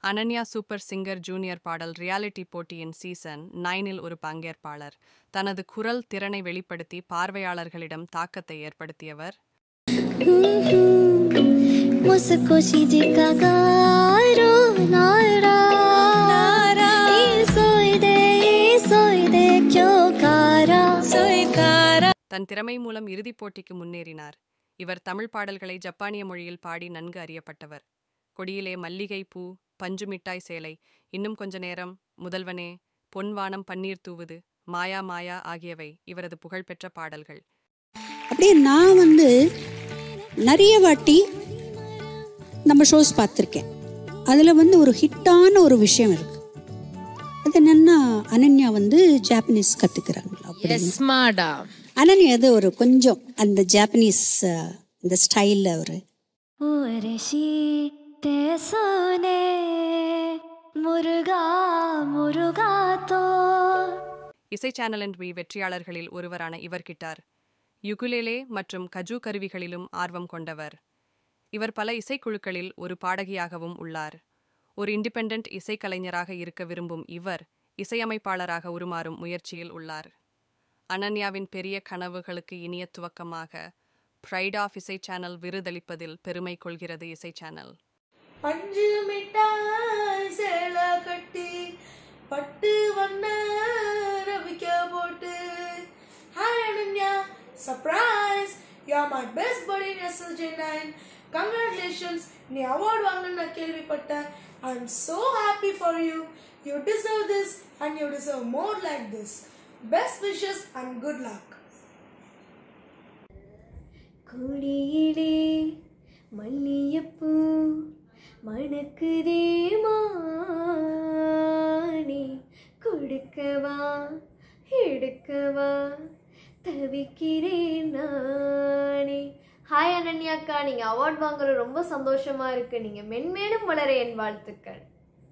Ananya super singer junior பாடல் reality போட்டியின் season நைனில் ஒரு பங்கேற்பாளர் தனது குரல் திறனை வெளிப்படுத்தி பார்வையாளர்களிடம் தாக்கத்தை ஏற்படுத்தியவர் मुझको शीजिका गारो नारा ई सोई दे ई सोई दे क्यों कारा सोई कारा தன் திறமை மூலம் இறுதிப் போட்டிக்கு முன்னேறினார் இவர் தமிழ் பாடல்களை ஜப்பானிய மொழியில் பாடி நன்கு அறியப்பட்டவர் கொடியிலே மல்லிகை பூ பஞ்சு மிட்டாய் சேலை இன்னும் கொஞ்ச நேரம் முதல்வனே பொன்வானம் பன்னீர் தூவுது மாயா மாயா ஆகியவை இவரது புகழ்பெற்ற பாடல்கள் அப்படியே நான் வந்து நிறைய வாட்டி நம்ம ஷோஸ் பார்த்துருக்கேன் அதில் வந்து ஒரு ஹிட்டான ஒரு விஷயம் இருக்கு அது என்னன்னா அனன்யா வந்து ஜாப்பனீஸ் கற்றுக்கிறாங்களா அப்படின்னு எஸ்மாடா அனன்யா அது ஒரு கொஞ்சம் அந்த ஜாப்பனீஸ் அஹ், இந்த ஸ்டைலில் ஒரு उर्शी ते सोने मुर्गा मुर्गा तो இசை சேனல் அண்ட் வி வெற்றியாளர்களில் ஒருவரான இவர் கிட்டார் யுகுலேலே மற்றும் கஜு கருவிகளிலும் ஆர்வம் கொண்டவர் இவர் பல இசைக்குழுக்களில் ஒரு பாடகியாகவும் உள்ளார் ஒரு இண்டிபெண்டன்ட் இசைக்கலைஞராக இருக்க விரும்பும் இவர் இசையமைப்பாளராக உருமாறும் முயற்சியில் உள்ளார் அனன்யாவின் பெரிய கனவுகளுக்கு இனிய துவக்கமாக பிரைட் ஆஃப் இசை சேனல் விருதளிப்பதில் பெருமை கொள்கிறது இசை சேனல் பஞ்சு மிட்டாய் சேலை கட்டி பட்டு வண்ண ரவிக்க போட்டு hi Ananya surprise you are my best buddy in SLJ nine congratulations நீ அவார்ட் வாங்கன்னு நான் கேள்விப்பட்டேன் I am so happy for you you deserve this and you deserve more like this best wishes and good luck குடியிலே மல்லியப்பூ மணக்குதே மானே கொடுக்கவா எடுக்கவா தவிக்கிறேன் நானே ஹாய் அனன்யாக்கா நீங்க அவார்ட் வாங்குற ரொம்ப சந்தோஷமா இருக்கு நீங்க மென்மேலும் வளர என் வாழ்த்துக்கள்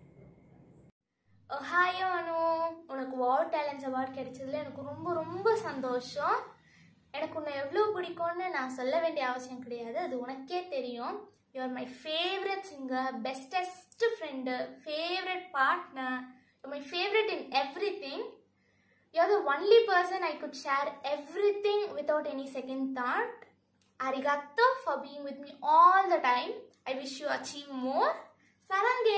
ஹாய் அனு உனக்கு வார் டேலண்ட்ஸ் அவார்ட் கிடைச்சதுல எனக்கு ரொம்ப ரொம்ப சந்தோஷம் எனக்கு உன்னை எவ்வளோ பிடிக்கும்னு நான் சொல்ல வேண்டிய அவசியம் கிடையாது அது உனக்கே தெரியும் you are my favourite singer bestest friend favourite partner my favourite in everything you are the only person I could share everything without any second thought arigato for being with me all the time i wish you achieve more sarange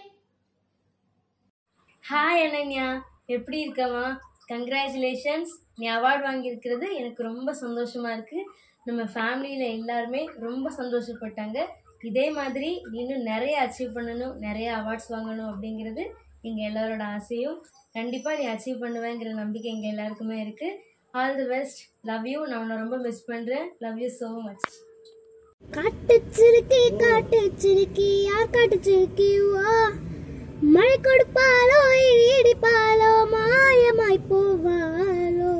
hi Ananya எப்படி இருக்கமா congratulations நீ award வாங்கியிருக்கிறது எனக்கு ரொம்ப சந்தோஷமா இருக்கு நம்ம ஃபேமிலியில் எல்லாருமே ரொம்ப சந்தோஷப்பட்டாங்க இதே மாதிரி நீ இன்னும் நிறைய அச்சீவ் பண்ணணும் நிறைய அவார்ட்ஸ் வாங்கணும் அப்படிங்கிறது எங்கள் எல்லாரோட ஆசையும் கண்டிப்பாக நீ அச்சீவ் பண்ணுவேங்கிற நம்பிக்கை எங்கள் எல்லாருக்குமே இருக்குது all the best love you நான் உன்னை ரொம்ப மிஸ் பண்ணுறேன் லவ் யூ ஸோ மச் காட்டுச்சிருக்கி காட்டுச்சிருக்கி யார் காட்டுச்சிருக்கி வா மழை கொடுப்பாலோ இடி இடிப்பாலோ மாயமாய் போவாலோ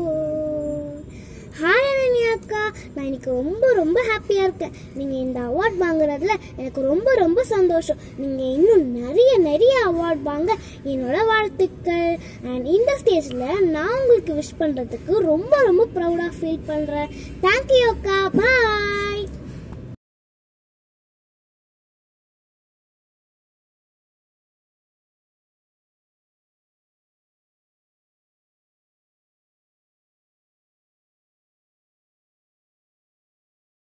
ஹாய் அனன்யா அக்கா நான் இன்னைக்கு ரொம்ப ரொம்ப ஹாப்பியாக இருக்கேன் நீங்கள் இந்த அவார்ட் வாங்குறதுல எனக்கு ரொம்ப ரொம்ப சந்தோஷம் நீங்கள் இன்னும் நிறைய நிறைய அவார்ட் வாங்க என்னோட வாழ்த்துக்கள் அண்ட் இந்த ஸ்டேஜில் நான் உங்களுக்கு விஷ் பண்ணுறதுக்கு ரொம்ப ரொம்ப ப்ரௌடாக ஃபீல் பண்ணுறேன் தேங்க்யூ அக்கா பாய்